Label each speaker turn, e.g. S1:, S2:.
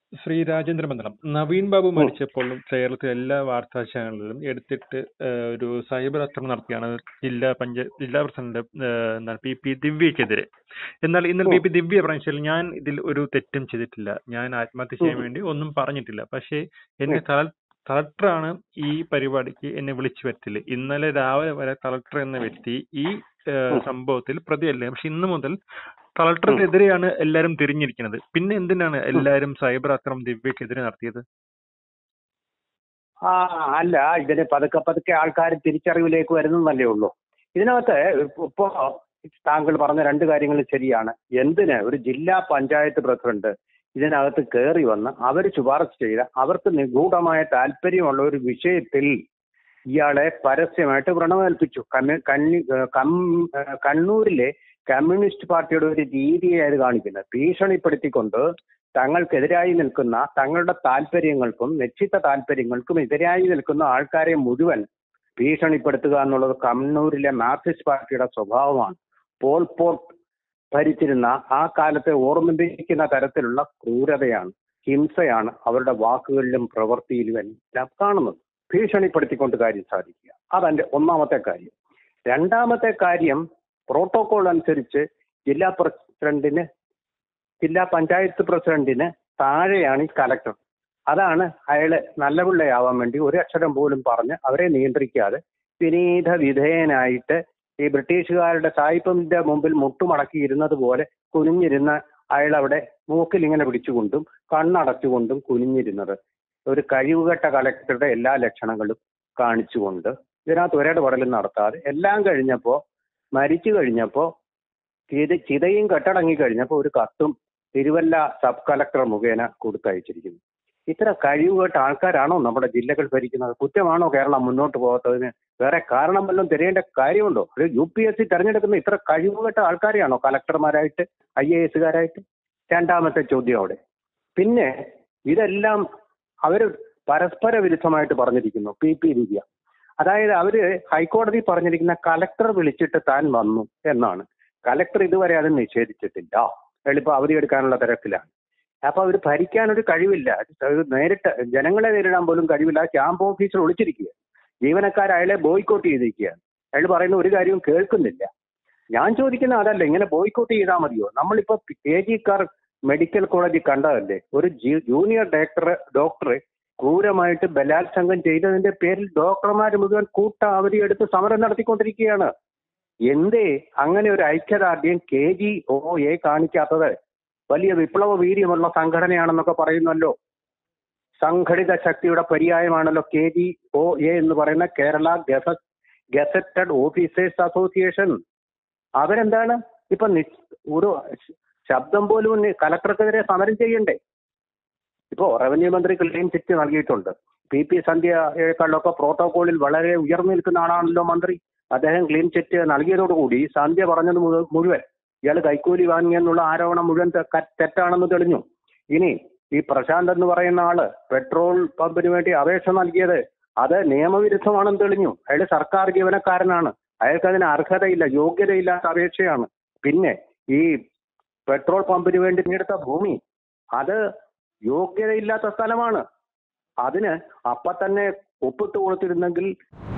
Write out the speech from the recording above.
S1: ശ്രീ രാജേന്ദ്ര മന്ദലം നവീൻ ബാബു മരിച്ചപ്പോൾ കേരളത്തിലെ എല്ലാ വാർത്താ ചാനലുകളിലും എടുത്തിട്ട് ഏഹ്, ഒരു സൈബർ ആക്രമണം നടത്തിയാണ് ജില്ലാ പഞ്ചായത്ത് ജില്ലാ പ്രസിഡന്റ് ഏഹ്, എന്താണ് പി പി ദിവ്യക്കെതിരെ എന്നാൽ ഇന്നലെ പി പി ദിവ്യ പറഞ്ഞാൽ ഞാൻ ഇതിൽ ഒരു തെറ്റും ചെയ്തിട്ടില്ല ഞാൻ ആത്മഹത്യ ചെയ്യാൻ വേണ്ടി ഒന്നും പറഞ്ഞിട്ടില്ല പക്ഷേ എന്നെ കള കളക്ടറാണ് ഈ പരിപാടിക്ക് എന്നെ വിളിച്ചു വരുത്തില്ല ഇന്നലെ രാവിലെ വരെ കളക്ടർ എന്ന വ്യക്തി ഈ ഏഹ്, സംഭവത്തിൽ പ്രതിയല്ലേ പക്ഷെ ഇന്ന് മുതൽ കളക്ടർക്കെതിരെയാണ് എല്ലാരും തിരിഞ്ഞിരിക്കുന്നത് പിന്നെ എന്തിനാണ് എല്ലാരും സൈബർ ആക്രമണം ദിവ്യക്കെതിരെ നടത്തിയത്
S2: ആ അല്ല ഇതിന് പതുക്കെ പതുക്കെ ആൾക്കാർ തിരിച്ചറിവിലേക്ക് വരുന്നതല്ലേ ഉള്ളൂ ഇതിനകത്ത് ഇപ്പോ താങ്കൾ പറഞ്ഞ രണ്ട് കാര്യങ്ങൾ ശരിയാണ് എന്തിന് ഒരു ജില്ലാ പഞ്ചായത്ത് പ്രസിഡന്റ് ഇതിനകത്ത് കയറി വന്ന് അവർ ശുപാർശ ചെയ്ത അവർക്ക് നിഗൂഢമായ താല്പര്യമുള്ള ഒരു വിഷയത്തിൽ ഇയാളെ പരസ്യമായിട്ട് വ്രണമേൽപ്പിച്ചു കമ്മ്യൂ- കന്നി- ഏഹ് കം- ഏഹ് കണ്ണൂരിലെ കമ്മ്യൂണിസ്റ്റ് പാർട്ടിയുടെ ഒരു രീതിയായത് കാണിക്കുന്നത് ഭീഷണിപ്പെടുത്തിക്കൊണ്ട് തങ്ങൾക്കെതിരായി നിൽക്കുന്ന തങ്ങളുടെ താല്പര്യങ്ങൾക്കും നിശ്ചിത താല്പര്യങ്ങൾക്കും എതിരായി നിൽക്കുന്ന ആൾക്കാരെ മുഴുവൻ ഭീഷണിപ്പെടുത്തുക എന്നുള്ളത് കണ്ണൂരിലെ മാർക്സിസ്റ്റ് പാർട്ടിയുടെ സ്വഭാവമാണ് പോൾ പോട്ട് ഭരിച്ചിരുന്ന ആ കാലത്തെ ഓർമ്മിപ്പിക്കുന്ന തരത്തിലുള്ള ക്രൂരതയാണ് ഹിംസയാണ് അവരുടെ വാക്കുകളിലും പ്രവൃത്തിയിലും എല്ലാം കാണുന്നത് ഭീഷണിപ്പെടുത്തിക്കൊണ്ട് കാര്യം സാധിക്കുക അതെന്റെ ഒന്നാമത്തെ കാര്യം രണ്ടാമത്തെ കാര്യം പ്രോട്ടോകോൾ അനുസരിച്ച് ജില്ലാ പ്രസിഡന്റിന് ജില്ലാ പഞ്ചായത്ത് പ്രസിഡന്റിന് താഴെയാണ് ഈ കലക്ടർ അതാണ് അയാള് നല്ല പിള്ളയാവാൻ വേണ്ടി ഒരു അക്ഷരം പോലും പറഞ്ഞ് അവരെ നിയന്ത്രിക്കാതെ വിനീത വിധേയനായിട്ട് ഈ ബ്രിട്ടീഷുകാരുടെ സായിപ്പിന്റെ മുമ്പിൽ മുട്ടുമടക്കി ഇരുന്നത് പോലെ കുനിഞ്ഞിരുന്ന അയാൾ അവിടെ മൂക്കിൽ ഇങ്ങനെ പിടിച്ചുകൊണ്ടും കണ്ണടച്ചുകൊണ്ടും കുനിഞ്ഞിരുന്നത് ഒരു കഴിവുകെട്ട കലക്ടറുടെ എല്ലാ ലക്ഷണങ്ങളും കാണിച്ചുകൊണ്ട് ഇതിനകത്ത് ഒരിടപെടലും നടത്താതെ എല്ലാം കഴിഞ്ഞപ്പോ മരിച്ചു കഴിഞ്ഞപ്പോ ചിത ചിതയും കെട്ടടങ്ങി കഴിഞ്ഞപ്പോ ഒരു കത്തും തിരുവല്ല സബ് കളക്ടർ മുഖേന കൊടുത്തയച്ചിരിക്കുന്നു ഇത്ര കഴിവുകെട്ട ആൾക്കാരാണോ നമ്മുടെ ജില്ലകൾ ഭരിക്കുന്നത് കുറ്റമാണോ കേരളം മുന്നോട്ട് പോകാത്തതിന് വേറെ കാരണം വല്ലതും തിരയേണ്ട കാര്യമുണ്ടോ ഒരു യു പി എസ് സി തെരഞ്ഞെടുക്കുന്ന ഇത്ര കഴിവുകെട്ട ആൾക്കാരെയാണോ കളക്ടർമാരായിട്ട് ഐ എ എസുകാരായിട്ട് രണ്ടാമത്തെ ചോദ്യം അവിടെ പിന്നെ ഇതെല്ലാം അവര് പരസ്പര വിരുദ്ധമായിട്ട് പറഞ്ഞിരിക്കുന്നു പി പി ദിവ്യ അതായത് അവര് ഹൈക്കോടതി പറഞ്ഞിരിക്കുന്ന കലക്ടർ വിളിച്ചിട്ട് താൻ വന്നു എന്നാണ് കലക്ടർ ഇതുവരെ അത് നിഷേധിച്ചിട്ടില്ല എളുപ്പം അവധിയെടുക്കാനുള്ള തിരക്കിലാണ് അപ്പൊ അവർ ഭരിക്കാൻ ഒരു കഴിവില്ല അത് നേരിട്ട് ജനങ്ങളെ നേരിടാൻ പോലും കഴിവില്ല ക്യാമ്പ് ഓഫീസർ ഒളിച്ചിരിക്കുക ജീവനക്കാർ അയാളെ ബോയ്ക്കോട്ട് ചെയ്തിരിക്കുകയാണ് അയാൾ പറയുന്ന ഒരു കാര്യവും കേൾക്കുന്നില്ല ഞാൻ ചോദിക്കുന്ന അതല്ല ഇങ്ങനെ ബോയ്ക്കോട്ട് ചെയ്താൽ മതിയോ നമ്മളിപ്പോ കെ ജിക്കാർ മെഡിക്കൽ കോളേജിൽ കണ്ടതല്ലേ ഒരു ജി- ജൂനിയർ ഡോക്ടർ ഡോക്ടറെ ക്രൂരമായിട്ട് ബലാത്സംഗം ചെയ്തതിന്റെ പേരിൽ ഡോക്ടർമാർ മുഴുവൻ കൂട്ട അവധിയെടുത്ത് സമരം നടത്തിക്കൊണ്ടിരിക്കുകയാണ് എന്തേ അങ്ങനെ ഒരു ഐക്യദാർഢ്യം കെ ജി ഒ എ കാണിക്കാത്തത് വലിയ വിപ്ലവ വീര്യമുള്ള സംഘടനയാണെന്നൊക്കെ പറയുന്നല്ലോ സംഘടിത ശക്തിയുടെ പര്യായമാണല്ലോ കെ ജി ഒ എ എന്ന് പറയുന്ന കേരള ഗസ ഗസറ്റഡ് ഓഫീസേഴ്സ് അസോസിയേഷൻ അവരെന്താണ് ഇപ്പൊ നിസ്- ഒരു ശബ്ദം പോലും ഉന്ന- കലക്ടർക്കെതിരെ സമരം ചെയ്യണ്ടേ ഇപ്പോ റവന്യൂ മന്ത്രി ക്ലീൻ ചിറ്റ് നൽകിയിട്ടുണ്ട് പി പി സന്ധ്യയെക്കാളൊക്കെ പ്രോട്ടോകോളിൽ വളരെ ഉയർന്നു നിൽക്കുന്ന ആളാണല്ലോ മന്ത്രി അദ്ദേഹം ക്ലീൻ ചിറ്റ് നൽകിയതോടുകൂടി സന്ധ്യ പറഞ്ഞത് മുഴു- മുഴുവൻ ഇയാൾ കൈക്കൂലി വാങ്ങിയെന്നുള്ള ആരോപണം മുഴുവൻ തെ- ക- തെറ്റാണെന്ന് തെളിഞ്ഞു ഇനി ഈ പ്രശാന്ത് എന്ന് പറയുന്ന ആള് പെട്രോൾ പമ്പിന് വേണ്ടി അപേക്ഷ നൽകിയത് അത് നിയമവിരുദ്ധമാണെന്ന് തെളിഞ്ഞു അയാൾ സർക്കാർ ജീവനക്കാരനാണ് അയാൾക്ക് അതിന് അർഹതയില്ല യോഗ്യതയില്ലാത്ത അപേക്ഷയാണ് പിന്നെ ഈ പെട്രോൾ പമ്പിന് വേണ്ടി തിരഞ്ഞെടുത്ത ഭൂമി അത് യോഗ്യതയില്ലാത്ത സ്ഥലമാണ് അതിന് അപ്പൊ തന്നെ ഒപ്പിട്ട് കൊടുത്തിരുന്നെങ്കിൽ